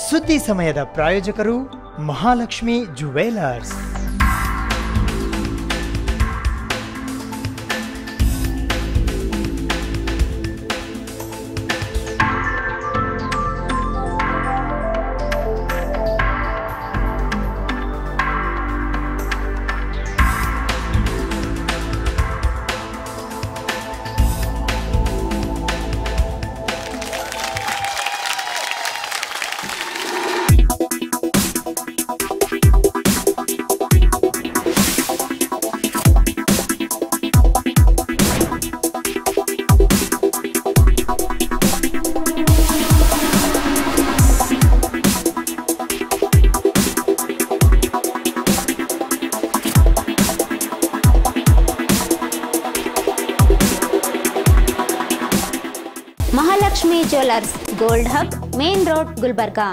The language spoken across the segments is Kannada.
ಸುದ್ದಿ ಸಮಯದ ಪ್ರಾಯೋಜಕರು Mahalakshmi jewellers Mahalakshmi jewellers gold hub main road Gulbarga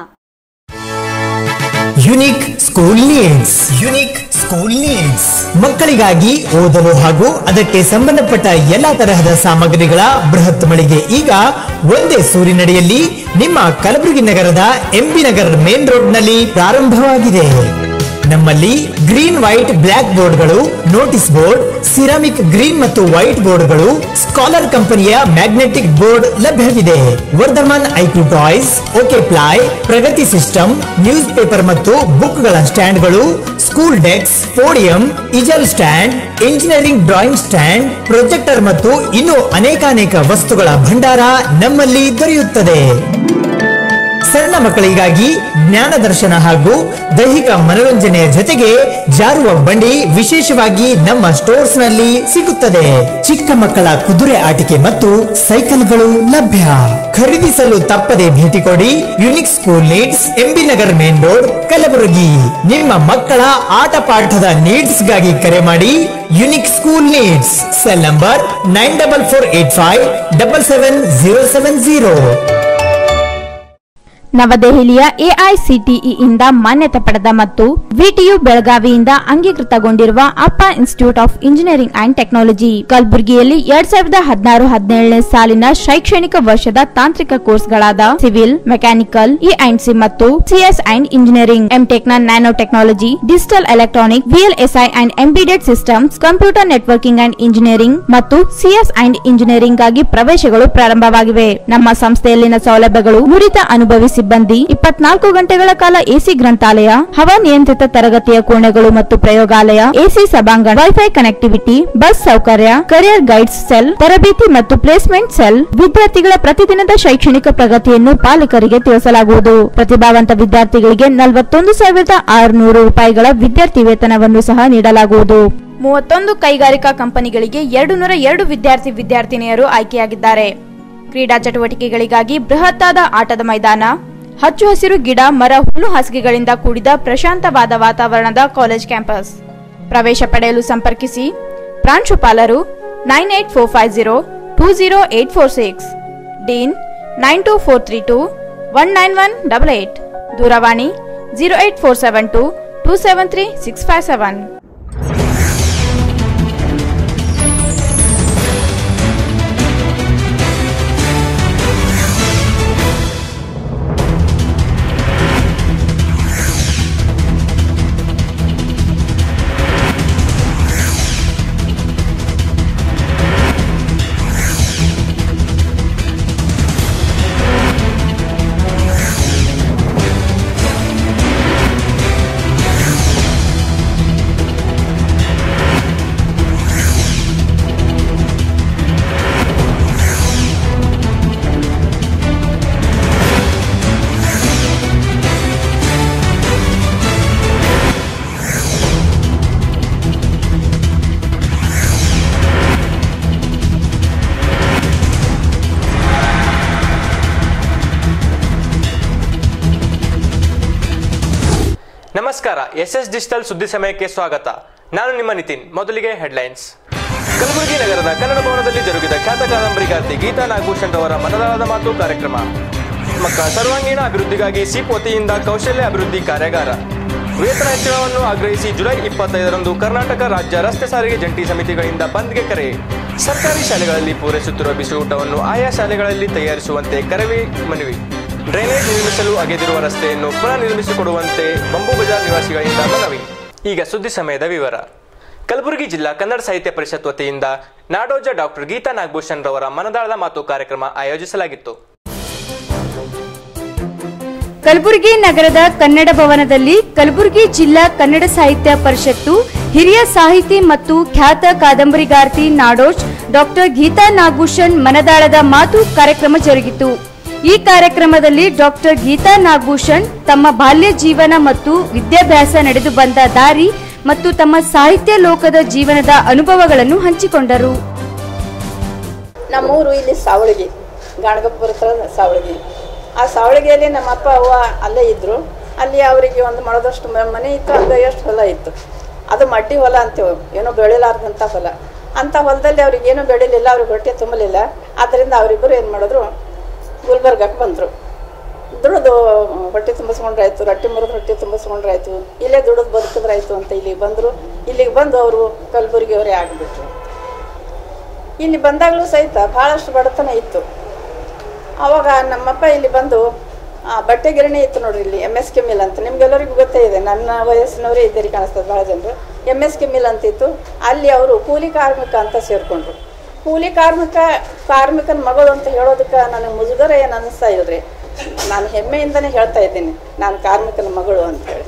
unique school needs unique school needs ಮಕ್ಕಳಿಗಾಗಿ ಓದಲು ಹಾಗೂ ಅದಕ್ಕೆ ಸಂಬಂಧಪಟ್ಟ ಎಲ್ಲಾ ತರಹದ ಸಾಮಗ್ರಿಗಳ ಬೃಹತ್ ಮಳಿಗೆ ಈಗ ಒಂದೇ ಸೂರಿನಡಿಯಲ್ಲಿ ನಿಮ್ಮ ಕಲಬುರಗಿ ನಗರದ ಎಂಬಿ ನಗರ್ ಮೇನ್ ರೋಡ್ ನಲ್ಲಿ ಪ್ರಾರಂಭವಾಗಿದೆ ನಮ್ಮಲ್ಲಿ ಗ್ರೀನ್ ವೈಟ್ ಬ್ಲಾಕ್ ಬೋರ್ಡ್ಗಳು ನೋಟಿಸ್ ಬೋರ್ಡ್ ಸಿರಾಮಿಕ್ ಗ್ರೀನ್ ಮತ್ತು ವೈಟ್ ಬೋರ್ಡ್ಗಳು ಸ್ಕಾಲರ್ ಕಂಪನಿಯ ಮ್ಯಾಗ್ನೆಟಿಕ್ ಬೋರ್ಡ್ ಲಭ್ಯವಿದೆ Vardhaman IQ toys okay ply Pragati system news paper ಮತ್ತು ಬುಕ್ಗಳ ಸ್ಟ್ಯಾಂಡ್ಗಳು school desk podium easel stand engineering drawing stand projector ಮತ್ತು ಇನ್ನು ಅನೇಕಾನೇಕ ವಸ್ತುಗಳ ಭಂಡಾರ ನಮ್ಮಲ್ಲಿ ದೊರೆಯುತ್ತದೆ ಸಣ್ಣ ಮಕ್ಕಳಿಗಾಗಿ ಜ್ಞಾನ ದರ್ಶನ ಹಾಗೂ ದೈಹಿಕ ಮನೋರಂಜನೆಯ ಜೊತೆಗೆ ಜಾರುವ ಬಂಡಿ ವಿಶೇಷವಾಗಿ ನಮ್ಮ ಸ್ಟೋರ್ಸ್ ನಲ್ಲಿ ಸಿಗುತ್ತದೆ ಚಿಕ್ಕ ಮಕ್ಕಳ ಕುದುರೆ ಆಟಿಕೆ ಮತ್ತು ಸೈಕಲ್ಗಳು ಲಭ್ಯ ಖರೀದಿಸಲು ತಪ್ಪದೆ ಭೇಟಿ ಕೊಡಿ unique school needs MB Nagar main road Kalaburagi ನಿಮ್ಮ ಮಕ್ಕಳ ಆಟ ಪಾಠದ ನೀಡ್ಸ್ ಗಾಗಿ ಕರೆ ಮಾಡಿ unique school needs cell number nine double four eight five double seven zero seven zero ನವದೆಹಲಿಯ ಎಐಸಿಟಿಇ ಇಂದ ಮಾನ್ಯತೆ ಪಡೆದ ಮತ್ತು ವಿಟಿಯು ಬೆಳಗಾವಿಯಿಂದ ಅಂಗೀಕೃತಗೊಂಡಿರುವ Appa institute of engineering and technology ಕಲಬುರಗಿಯಲ್ಲಿ ಎರಡ್ ಸಾವಿರದ ಹದಿನಾರು ಹದಿನೇಳನೇ ಸಾಲಿನ ಶೈಕ್ಷಣಿಕ ವರ್ಷದ ತಾಂತ್ರಿಕ ಕೋರ್ಸ್ಗಳಾದ civil mechanical E and C ಮತ್ತು ಸಿಎಸ್ ಅಂಡ್ ಇಂಜಿನಿಯರಿಂಗ್ ಎಂಟೆಕ್ ನ nano technology digital electronic VLSI and embedded systems computer networking and engineering ಮತ್ತು ಸಿಎಸ್ ಅಂಡ್ ಇಂಜಿನಿಯರಿಂಗ್ ಗಾಗಿ ಪ್ರವೇಶಗಳು ಪ್ರಾರಂಭವಾಗಿವೆ ನಮ್ಮ ಸಂಸ್ಥೆಯಲ್ಲಿನ ಸೌಲಭ್ಯಗಳು ನುರಿತ ಅನುಭವಿ ಸಿಬ್ಬಂದಿ ಇಪ್ಪತ್ನಾಲ್ಕು ಗಂಟೆಗಳ ಕಾಲ ಎಸಿ ಗ್ರಂಥಾಲಯ ಹವಾನಿಯಂತ್ರಿತ ತರಗತಿಯ ಕೋಣೆಗಳು ಮತ್ತು ಪ್ರಯೋಗಾಲಯ ಎಸಿ ಸಭಾಂಗಣ ವೈಫೈ ಕನೆಕ್ಟಿವಿಟಿ ಬಸ್ ಸೌಕರ್ಯ ಕರಿಯರ್ ಗೈಡ್ಸ್ ಸೆಲ್ ತರಬೇತಿ ಮತ್ತು ಪ್ಲೇಸ್ಮೆಂಟ್ ಸೆಲ್ ವಿದ್ಯಾರ್ಥಿಗಳ ಪ್ರತಿದಿನದ ಶೈಕ್ಷಣಿಕ ಪ್ರಗತಿಯನ್ನು ಪಾಲಕರಿಗೆ ತಿಳಿಸಲಾಗುವುದು ಪ್ರತಿಭಾವಂತ ವಿದ್ಯಾರ್ಥಿಗಳಿಗೆ ನಲವತ್ತೊಂದು ಸಾವಿರದ ಆರುನೂರು ರೂಪಾಯಿಗಳ ವಿದ್ಯಾರ್ಥಿ ವೇತನವನ್ನು ಸಹ ನೀಡಲಾಗುವುದು ಮೂವತ್ತೊಂದು ಕೈಗಾರಿಕಾ ಕಂಪನಿಗಳಿಗೆ ಎರಡು ನೂರ ಎರಡು ವಿದ್ಯಾರ್ಥಿ ವಿದ್ಯಾರ್ಥಿನಿಯರು ಆಯ್ಕೆಯಾಗಿದ್ದಾರೆ ಕ್ರೀಡಾ ಚಟುವಟಿಕೆಗಳಿಗಾಗಿ ಬೃಹತ್ತಾದ ಆಟದ ಮೈದಾನ ಹಚ್ಚು ಹಸಿರು ಗಿಡ ಮರ ಹುಲ್ಲು ಹಾಸಿಗೆಗಳಿಂದ ಕೂಡಿದ ಪ್ರಶಾಂತವಾದ ವಾತಾವರಣದ ಕಾಲೇಜ್ ಕ್ಯಾಂಪಸ್ ಪ್ರವೇಶ ಪಡೆಯಲು ಸಂಪರ್ಕಿಸಿ ಪ್ರಾಂಶುಪಾಲರು nine eight four five zero two zero eight four six dean nine two four three two one nine one double eight ದೂರವಾಣಿ zero eight four seven two two seven three six five seven ನಮಸ್ಕಾರ ಎಸ್ ಎಸ್ ಡಿಜಿಟಲ್ ಸುದ್ದಿ ಸಮಯಕ್ಕೆ ಸ್ವಾಗತ ನಾನು ನಿಮ್ಮ ನಿತಿನ್ ಮೊದಲಿಗೆ ಹೆಡ್ಲೈನ್ಸ್ ಕಲಬುರಗಿ ನಗರದ ಕನ್ನಡ ಭವನದಲ್ಲಿ ಜರುಗಿದ ಖ್ಯಾತ ಕಾದಂಬರಿಗಾರ್ತಿ ಗೀತಾ ನಾಗಭೂಷಣ್ ಅವರ ಮನದಾಳದ ಮಾತು ಕಾರ್ಯಕ್ರಮ ಮಕ್ಕಳ ಸರ್ವಾಂಗೀಣ ಅಭಿವೃದ್ಧಿಗಾಗಿ ಸಿಪ್ ವತಿಯಿಂದ ಕೌಶಲ್ಯ ಅಭಿವೃದ್ಧಿ ಕಾರ್ಯಾಗಾರ ವೇತನ ಹೆಚ್ಚಳವನ್ನು ಆಗ್ರಹಿಸಿ ಜುಲೈ ಇಪ್ಪತ್ತೈದರಂದು ಕರ್ನಾಟಕ ರಾಜ್ಯ ರಸ್ತೆ ಸಾರಿಗೆ ಜಂಟಿ ಸಮಿತಿಗಳಿಂದ ಬಂದ್ಗೆ ಕರೆ ಸರ್ಕಾರಿ ಶಾಲೆಗಳಲ್ಲಿ ಪೂರೈಸುತ್ತಿರುವ ಬಿಸಿ ಊಟವನ್ನು ಆಯಾ ಶಾಲೆಗಳಲ್ಲಿ ತಯಾರಿಸುವಂತೆ ಕರವೇ ಮನವಿ ಡ್ರೈನೇಜ್ ನಿರ್ಮಿಸಲು ಅಗೆದಿರುವ ರಸ್ತೆಯನ್ನು ಪುನಃ ನಿರ್ಮಿಸಿಕೊಡುವಂತೆ ಬಂಬು ಬಜಾರ್ ನಿವಾಸಿಗಳಿಂದ ಮನವಿ ಈಗ ಸುದ್ದಿ ಸಮಯದ ವಿವರ ಕಲಬುರಗಿ ಜಿಲ್ಲಾ ಕನ್ನಡ ಸಾಹಿತ್ಯ ಪರಿಷತ್ ವತಿಯಿಂದ ನಾಡೋಜ ಡಾಕ್ಟರ್ ಗೀತಾ ನಾಗಭೂಷಣ್ ರವರ ಮನದಾಳದ ಮಾತು ಕಾರ್ಯಕ್ರಮ ಆಯೋಜಿಸಲಾಗಿತ್ತು ಕಲಬುರಗಿ ನಗರದ ಕನ್ನಡ ಭವನದಲ್ಲಿ ಕಲಬುರಗಿ ಜಿಲ್ಲಾ ಕನ್ನಡ ಸಾಹಿತ್ಯ ಪರಿಷತ್ತು ಹಿರಿಯ ಸಾಹಿತಿ ಮತ್ತು ಖ್ಯಾತ ಕಾದಂಬರಿಗಾರ್ತಿ ನಾಡೋಜ್ ಡಾಕ್ಟರ್ ಗೀತಾ ನಾಗಭೂಷಣ್ ಮನದಾಳದ ಮಾತು ಕಾರ್ಯಕ್ರಮ ಜರುಗಿತು ಈ ಕಾರ್ಯಕ್ರಮದಲ್ಲಿ ಡಾಕ್ಟರ್ ಗೀತಾ ನಾಗಭೂಷಣ್ ತಮ್ಮ ಬಾಲ್ಯ ಜೀವನ ಮತ್ತು ವಿದ್ಯಾಭ್ಯಾಸ ನಡೆದು ಬಂದ ದಾರಿ ಮತ್ತು ತಮ್ಮ ಸಾಹಿತ್ಯ ಲೋಕದ ಜೀವನದ ಅನುಭವಗಳನ್ನು ಹಂಚಿಕೊಂಡರು ನಮ್ಮೂರು ಇಲ್ಲಿ ಸಾವಳಗಿ ಗಾಣಗಪ್ಪುರ ಹತ್ರ ಸಾವಳಗಿ ಆ ಸಾವಳಗಿಯಲ್ಲಿ ನಮ್ಮ ಅಪ್ಪ ಅವ್ವ ಅಲ್ಲೇ ಇದ್ದರು ಅಲ್ಲಿ ಅವರಿಗೆ ಒಂದು ಮಾಡೋದಷ್ಟು ಮ- ಮನೆ ಇತ್ತು ಅದು ಎಷ್ಟು ಹೊಲ ಇತ್ತು ಅದು ಮಡ್ಡಿ ಹೊಲ ಅಂತೇವೆ ಏನೋ ಬೆಳಿಲಾರ್ದಂಥ ಹೊಲ ಅಂಥ ಹೊಲದಲ್ಲಿ ಅವ್ರಿಗೆ ಏನೂ ಬೆಳಿಲಿಲ್ಲ ಅವ್ರಿಗೆ ಹೊಟ್ಟೆ ತುಂಬಲಿಲ್ಲ ಆದ್ದರಿಂದ ಅವರಿಬ್ಬರು ಏನು ಮಾಡಿದ್ರು ಗುಲ್ಬರ್ಗಕ್ಕೆ ಬಂದರು ದುಡಿದು ಹೊಟ್ಟೆ ತುಂಬಿಸ್ಕೊಂಡ್ರಾಯ್ತು ರೊಟ್ಟಿ ಮುರಿದು ಹೊಟ್ಟೆ ತುಂಬಿಸ್ಕೊಂಡ್ರಾಯ್ತು ಇಲ್ಲೇ ದುಡಿದು ಬದುಕಿದ್ರಾಯ್ತು ಅಂತ ಇಲ್ಲಿಗೆ ಬಂದರು ಇಲ್ಲಿಗೆ ಬಂದು ಅವರು ಕಲಬುರಗಿಯವರೇ ಆಗಿಬಿಟ್ರು ಇಲ್ಲಿ ಬಂದಾಗಲೂ ಸಹಿತ ಭಾಳಷ್ಟು ಬಡತನ ಇತ್ತು ಆವಾಗ ನಮ್ಮಪ್ಪ ಇಲ್ಲಿ ಬಂದು ಆ, ಬಟ್ಟೆ ಗಿರಣಿ ಇತ್ತು ನೋಡ್ರಿ ಇಲ್ಲಿ ಎಮ್ ಎಸ್ ಕೆ ಮಿಲ್ ಅಂತ ನಿಮ್ಗೆಲ್ಲರಿಗೂ ಗೊತ್ತೇ ಇದೆ ನನ್ನ ವಯಸ್ಸಿನವರೇ ಇದ್ದೀರಿ ಕಾಣಿಸ್ತದೆ ಭಾಳ ಜನರು ಎಮ್ ಎಸ್ ಕೆ ಮಿಲ್ ಅಂತಿತ್ತು ಅಲ್ಲಿ ಅವರು ಕೂಲಿ ಕಾರ್ಮಿಕ ಅಂತ ಸೇರಿಕೊಂಡ್ರು ಕೂಲಿ ಕಾರ್ಮಿಕ ಕಾರ್ಮಿಕನ ಮಗಳು ಅಂತ ಹೇಳೋದಕ್ಕೆ ನನಗೆ ಮುಜುಗರ ಏನು ಅನ್ನಿಸ್ತಾ ಇಲ್ರಿ ನಾನು ಹೆಮ್ಮೆಯಿಂದನೇ ಹೇಳ್ತಾ ಇದ್ದೀನಿ ನಾನು ಕಾರ್ಮಿಕನ ಮಗಳು ಅಂತ ಹೇಳಿ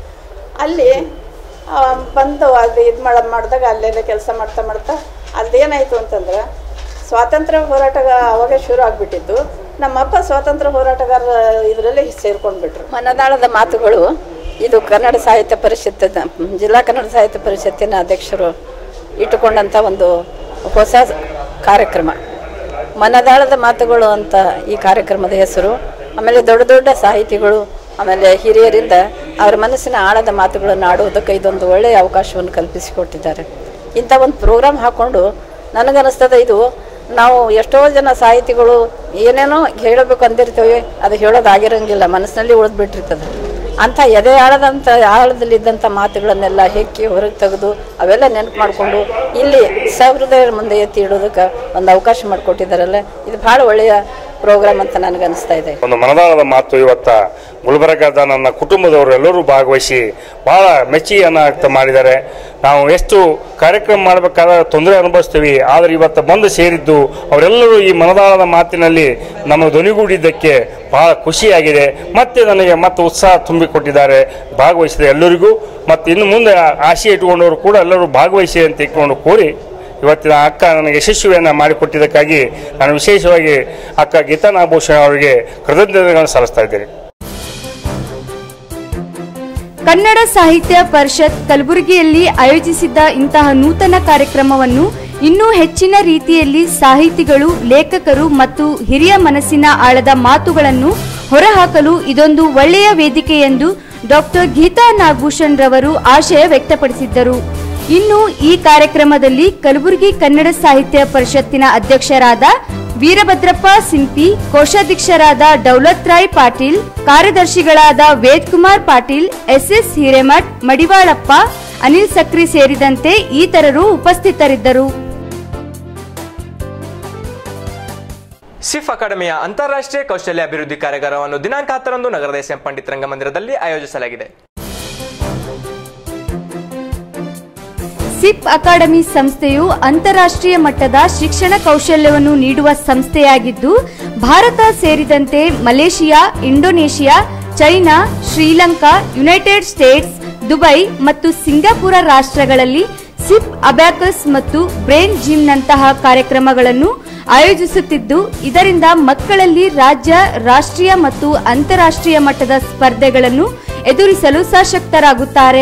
ಅಲ್ಲಿ ಆ, ಬಂದು ಅದು ಇದು ಮಾಡ ಮಾಡಿದಾಗ ಅಲ್ಲೆಲ್ಲ ಕೆಲಸ ಮಾಡ್ತಾ ಮಾಡ್ತಾ ಅದೇನಾಯಿತು ಅಂತಂದ್ರೆ ಸ್ವಾತಂತ್ರ್ಯ ಹೋರಾಟ ಅವಾಗ ಶುರು ಆಗಿಬಿಟ್ಟಿದ್ದು ನಮ್ಮಪ್ಪ ಸ್ವಾತಂತ್ರ್ಯ ಹೋರಾಟಗಾರ ಇದರಲ್ಲಿ ಸೇರ್ಕೊಂಡ್ಬಿಟ್ರು ಮನದಾಳದ ಮಾತುಗಳು ಇದು ಕನ್ನಡ ಸಾಹಿತ್ಯ ಪರಿಷತ್ತಿನ ಜಿಲ್ಲಾ ಕನ್ನಡ ಸಾಹಿತ್ಯ ಪರಿಷತ್ತಿನ ಅಧ್ಯಕ್ಷರು ಇಟ್ಟುಕೊಂಡಂಥ ಒಂದು ಹೊಸ ಕಾರ್ಯಕ್ರಮ ಮನದಾಳದ ಮಾತುಗಳು ಅಂತ ಈ ಕಾರ್ಯಕ್ರಮದ ಹೆಸರು ಆಮೇಲೆ ದೊಡ್ಡ ದೊಡ್ಡ ಸಾಹಿತಿಗಳು ಆಮೇಲೆ ಹಿರಿಯರಿಂದ ಅವರ ಮನಸ್ಸಿನ ಆಳದ ಮಾತುಗಳನ್ನು ಆಡುವುದಕ್ಕೆ ಇದೊಂದು ಒಳ್ಳೆಯ ಅವಕಾಶವನ್ನು ಕಲ್ಪಿಸಿಕೊಟ್ಟಿದ್ದಾರೆ ಇಂಥ ಒಂದು ಪ್ರೋಗ್ರಾಮ್ ಹಾಕ್ಕೊಂಡು ನನಗನ್ನಿಸ್ತದೆ ಇದು ನಾವು ಎಷ್ಟೋ ಜನ ಸಾಹಿತಿಗಳು ಏನೇನೋ ಹೇಳಬೇಕು ಅಂದಿರ್ತೇವೆ ಅದು ಹೇಳೋದಾಗಿರಂಗಿಲ್ಲ ಮನಸ್ಸಿನಲ್ಲಿ ಉಳಿದ್ಬಿಟ್ಟಿರ್ತದೆ ಅಂಥ ಎದೆ ಆಳದಂಥ ಆಳದಲ್ಲಿದ್ದಂಥ ಮಾತುಗಳನ್ನೆಲ್ಲ ಹೆಕ್ಕಿ ಹೊರಗೆ ತೆಗೆದು ಅವೆಲ್ಲ ನೆನಪು ಮಾಡಿಕೊಂಡು ಇಲ್ಲಿ ಸಹೃದಯರ ಮುಂದೆ ಎತ್ತಿ ಇಡೋದಕ್ಕೆ ಒಂದು ಅವಕಾಶ ಮಾಡಿಕೊಟ್ಟಿದ್ದಾರಲ್ಲ ಇದು ಭಾಳ ಒಳ್ಳೆಯ ಪ್ರೋಗ್ರಾಮ್ ಅಂತ ನನಗನ್ನಿಸ್ತಾ ಇದೆ ಒಂದು ಮನದಾಳದ ಮಾತು ಇವತ್ತ ಗುಲ್ಬರ್ಗದ ನನ್ನ ಕುಟುಂಬದವರು ಎಲ್ಲರೂ ಭಾಗವಹಿಸಿ ಬಹಳ ಮೆಚ್ಚಿಯನ್ನು ವ್ಯಕ್ತ ಮಾಡಿದ್ದಾರೆ ನಾವು ಎಷ್ಟು ಕಾರ್ಯಕ್ರಮ ಮಾಡಬೇಕಾದ್ರೆ ತೊಂದರೆ ಅನುಭವಿಸ್ತೀವಿ ಆದರೆ ಇವತ್ತು ಬಂದು ಸೇರಿದ್ದು ಅವರೆಲ್ಲರೂ ಈ ಮನದಾಳದ ಮಾತಿನಲ್ಲಿ ನಮ್ಮ ಧ್ವನಿಗೂಡಿದ್ದಕ್ಕೆ ಬಹಳ ಖುಷಿಯಾಗಿದೆ ಮತ್ತೆ ನನಗೆ ಮತ್ತೆ ಉತ್ಸಾಹ ತುಂಬಿಕೊಟ್ಟಿದ್ದಾರೆ ಭಾಗವಹಿಸಿದ ಎಲ್ಲರಿಗೂ ಮತ್ತು ಇನ್ನು ಮುಂದೆ ಆಸೆ ಇಟ್ಟುಕೊಂಡವರು ಕೂಡ ಎಲ್ಲರೂ ಭಾಗವಹಿಸಿ ಅಂತ ಇಟ್ಕೊಂಡು ಕೋರಿ ಇವತ್ತಿನ ಅಕ್ಕ ನನಗೆ ಯಶಸ್ವಿಯನ್ನು ಮಾಡಿಕೊಟ್ಟಿದ್ದಕ್ಕಾಗಿ ನಾನು ವಿಶೇಷವಾಗಿ ಅಕ್ಕ ಗೀತಾ ನಾಗಭೂಷಣ ಅವರಿಗೆ ಕೃತಜ್ಞತೆಗಳನ್ನು ಸಲ್ಲಿಸ್ತಾ ಇದ್ದೇನೆ ಕನ್ನಡ ಸಾಹಿತ್ಯ ಪರಿಷತ್ ಕಲಬುರಗಿಯಲ್ಲಿ ಆಯೋಜಿಸಿದ್ದ ಇಂತಹ ನೂತನ ಕಾರ್ಯಕ್ರಮವನ್ನು ಇನ್ನೂ ಹೆಚ್ಚಿನ ರೀತಿಯಲ್ಲಿ ಸಾಹಿತಿಗಳು ಲೇಖಕರು ಮತ್ತು ಹಿರಿಯ ಮನಸ್ಸಿನ ಆಳದ ಮಾತುಗಳನ್ನು ಹೊರಹಾಕಲು ಇದೊಂದು ಒಳ್ಳೆಯ ವೇದಿಕೆ ಎಂದು ಡಾಕ್ಟರ್ ಗೀತಾ ನಾಗಭೂಷಣ್ ರವರು ಆಶಯ ವ್ಯಕ್ತಪಡಿಸಿದ್ದರು ಇನ್ನು ಈ ಕಾರ್ಯಕ್ರಮದಲ್ಲಿ ಕಲಬುರಗಿ ಕನ್ನಡ ಸಾಹಿತ್ಯ ಪರಿಷತ್ತಿನ ಅಧ್ಯಕ್ಷರಾದ ವೀರಭದ್ರಪ್ಪ ಸಿಂಪಿ ಕೋಶಾಧ್ಯಕ್ಷರಾದ ದೌಲತ್ ರಾಯ್ ಪಾಟೀಲ್ ಕಾರ್ಯದರ್ಶಿಗಳಾದ ವೇದ್ ಕುಮಾರ್ ಪಾಟೀಲ್ ಎಸ್ಎಸ್ ಹಿರೇಮಠ್ ಮಡಿವಾಳಪ್ಪ ಅನಿಲ್ ಸಕ್ರಿ ಸೇರಿದಂತೆ ಇತರರು ಉಪಸ್ಥಿತರಿದ್ದರು ಸಿಫ್ ಅಕಾಡೆಮಿಯ ಅಂತಾರಾಷ್ಟ್ರೀಯ ಕೌಶಲ್ಯ ಅಭಿವೃದ್ಧಿ ಕಾರ್ಯಾಗಾರವನ್ನು ದಿನಾಂಕ ಹತ್ತರಂದು ನಗರದ ಎಸ್ ಎಂ ಪಂಡಿತ್ ರಂಗಮಂದಿರದಲ್ಲಿ ಆಯೋಜಿಸಲಾಗಿದೆ ಸಿಪ್ ಅಕಾಡೆಮಿ ಸಂಸ್ಥೆಯು ಅಂತಾರಾಷ್ಟ್ರೀಯ ಮಟ್ಟದ ಶಿಕ್ಷಣ ಕೌಶಲ್ಯವನ್ನು ನೀಡುವ ಸಂಸ್ಥೆಯಾಗಿದ್ದು ಭಾರತ ಸೇರಿದಂತೆ Malaysia Indonesia China Sri Lanka United States Dubai ಮತ್ತು ಸಿಂಗಾಪುರ ರಾಷ್ಟ್ರಗಳಲ್ಲಿ ಸಿಪ್ ಅಬ್ಯಾಕಸ್ ಮತ್ತು ಬ್ರೈನ್ ಜಿಮ್ನಂತಹ ಕಾರ್ಯಕ್ರಮಗಳನ್ನು ಆಯೋಜಿಸುತ್ತಿದ್ದು ಇದರಿಂದ ಮಕ್ಕಳಲ್ಲಿ ರಾಜ್ಯ ರಾಷ್ಟ್ರೀಯ ಮತ್ತು ಅಂತಾರಾಷ್ಟ್ರೀಯ ಮಟ್ಟದ ಸ್ಪರ್ಧೆಗಳನ್ನು ಎದುರಿಸಲು ಸಶಕ್ತರಾಗುತ್ತಾರೆ